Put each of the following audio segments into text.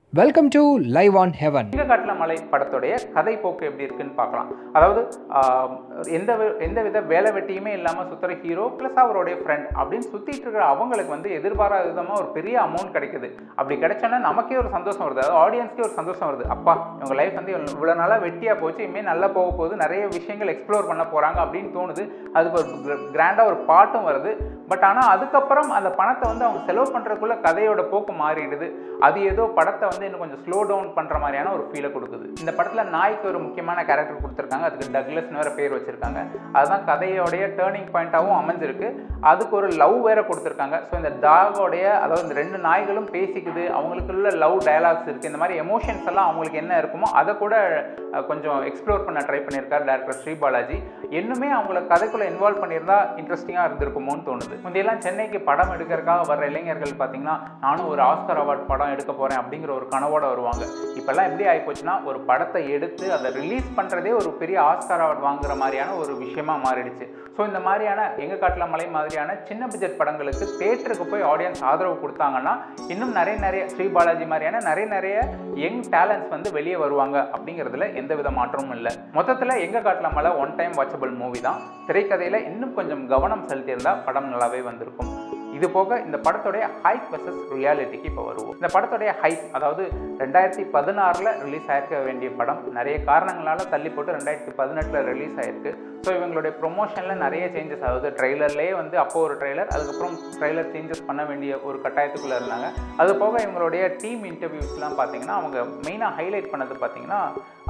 welcome to live on heaven எங்க காட்டில் மலை படத்துடைய கதை போக்கு எப்படி இருக்குன்னு பார்க்கலாம் அதாவது ஆஹ், எந்த வி- எந்த வித வேலை வெட்டியுமே இல்லாமல் சுற்றுற ஹீரோ ப்ளஸ் அவருடைய ஃப்ரெண்ட் அப்படின்னு சுற்றிட்டு இருக்கிற அவங்களுக்கு வந்து எதிர்பாராத விதமாக ஒரு பெரிய அமௌண்ட் கிடைக்குது அப்படி கிடைச்சோன்னா நமக்கே ஒரு சந்தோஷம் வருது அதாவது ஆடியன்ஸ்க்கே ஒரு சந்தோஷம் வருது அப்பா இவங்க லைஃப் வந்து இவ்வளோ நாளாக வெட்டியாக போச்சு இனிமேல் நல்லா போக போகுது நிறைய விஷயங்கள் எக்ஸ்ப்ளோர் பண்ண போகிறாங்க அப்படின்னு தோணுது அதுக்கு ஒரு கிராண்டாக ஒரு பாட்டும் வருது பட் ஆனால் அதுக்கப்புறம் அந்த பணத்தை வந்து அவங்க செலவு பண்ணுறதுக்குள்ள கதையோட போக்கு மாறிடுது அது ஏதோ படத்தை வந்து இன்னும் கொஞ்சம் ஸ்லோ டவுன் பண்ணுற மாதிரியான ஒரு ஃபீலை கொடுக்குது இந்த படத்தில் நாய்க்கு ஒரு முக்கியமான கேரக்டர் கொடுத்துருக்காங்க அதுக்கு டக்லஸ்னு வேற பேர் வச்சுருக்காங்க அதுதான் கதையோடைய டேர்னிங் பாயிண்ட்டாகவும் அமைஞ்சிருக்கு அதுக்கு ஒரு லவ் வேற கொடுத்துருக்காங்க ஸோ இந்த டாகோடைய அதாவது இந்த ரெண்டு நாய்களும் பேசிக்குது அவங்களுக்குள்ள லவ் டயலாக்ஸ் இருக்குது இந்த மாதிரி எமோஷன்ஸ் எல்லாம் அவங்களுக்கு என்ன இருக்குமோ அதை கூட அஹ், கொஞ்சம் எக்ஸ்ப்ளோர் பண்ண ட்ரை பண்ணியிருக்காரு டேரக்டர் ஸ்ரீ பாலாஜி இன்னுமே அவங்கள கதைக்குள்ளே இன்வால்வ் பண்ணியிருந்தா இன்ட்ரெஸ்டிங்காக இருந்திருக்குமோன்னு தோணுது முந்தையெல்லாம் சென்னைக்கு படம் எடுக்கிறதுக்காக வர்ற இளைஞர்கள் பார்த்தீங்கன்னா நானும் ஒரு ஆஸ்கர் அவார்ட் படம் எடுக்க போகிறேன் அப்படிங்கிற ஒரு கனவோட வருவாங்க இப்போல்லாம் எப்படி ஆகிப்போச்சுன்னா ஒரு படத்தை எடுத்து அதை ரிலீஸ் பண்ணுறதே ஒரு பெரிய ஆஸ்கர் அவார்ட் வாங்குற மாதிரியான ஒரு விஷயமா மாறிடுச்சு ஸோ இந்த மாதிரியான எங்க காட்டில் மலை மாதிரியான சின்ன பட்ஜெட் படங்களுக்கு தேட்டருக்கு போய் ஆடியன்ஸ் ஆதரவு கொடுத்தாங்கன்னா இன்னும் நிறைய நிறைய ஸ்ரீ பாலாஜி மாதிரியான நிறைய நிறைய யங் டேலண்ட்ஸ் வந்து வெளியே வருவாங்க அப்படிங்கிறதுல எந்த வித மாற்றமும் இல்லை மொத்தத்தில் எங்க காட்டில் மலை ஒன் டைம் வாட்சபிள் மூவி தான் திரைக்கதையில் இன்னும் கொஞ்சம் கவனம் செலுத்தியிருந்தா படம் நல்லாவே வந்திருக்கும் இது போக இந்த படத்துடைய ஹைப் வர்சஸ் ரியாலிட்டிக்கு இப்போ வருவோம் இந்த படத்துடைய ஹைப் அதாவது ரெண்டாயிரத்தி பதினாறில் ரிலீஸ் ஆயிருக்க வேண்டிய படம் நிறைய காரணங்களால தள்ளி போட்டு ரெண்டாயிரத்தி பதினெட்டில் ரிலீஸ் ஆயிருக்கு ஸோ இவங்களுடைய ப்ரொமோஷனில் நிறைய சேஞ்சஸ் ஆகுது ட்ரெய்லர்லேயே வந்து அப்போ ஒரு ட்ரெய்லர் அதுக்கப்புறம் ட்ரெய்லர் சேஞ்சஸ் பண்ண வேண்டிய ஒரு கட்டாயத்துக்குள்ளே இருந்தாங்க அது போக இவங்களுடைய டீம் இன்டர்வியூஸ்லாம் பார்த்தீங்கன்னா அவங்க மெயினாக ஹைலைட் பண்ணது பார்த்தீங்கன்னா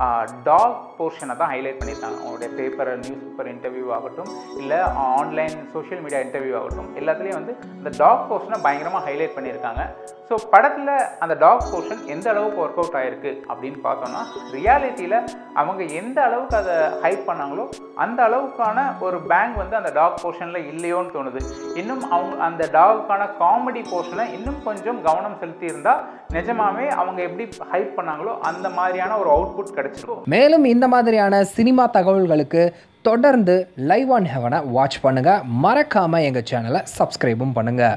டாக் போர்ஷனை தான் ஹைலைட் பண்ணியிருக்காங்க அவங்களுடைய பேப்பர் நியூஸ் பேப்பர் இன்டர்வியூ ஆகட்டும் இல்லை ஆன்லைன் சோஷியல் மீடியா இன்டர்வியூ ஆகட்டும் எல்லாத்துலேயும் வந்து இந்த டாக் போர்ஷனை பயங்கரமாக ஹைலைட் பண்ணியிருக்காங்க ஸோ படத்தில் அந்த டாக் போர்ஷன் எந்த அளவுக்கு ஒர்க் அவுட் ஆயிருக்கு அப்படின்னு பார்த்தோம்னா ரியாலிட்டியில் அவங்க எந்த அளவுக்கு அதை ஹைப் பண்ணாங்களோ அந்த அளவுக்கான ஒரு பேங்க் வந்து அந்த டாக் போர்ஷனில் இல்லையோன்னு தோணுது இன்னும் அவங்க அந்த டாகுக்கான காமெடி போர்ஷனை இன்னும் கொஞ்சம் கவனம் செலுத்தி இருந்தால் நிஜமாவே அவங்க எப்படி ஹைப் பண்ணாங்களோ அந்த மாதிரியான ஒரு அவுட்புட் கிடைச்சிருக்கும் மேலும் இந்த மாதிரியான சினிமா தகவல்களுக்கு தொடர்ந்து லைவ் ஆன் ஹெவனை வாட்ச் பண்ணுங்க மறக்காம எங்க சேனலை சப்ஸ்கிரைபும் பண்ணுங்க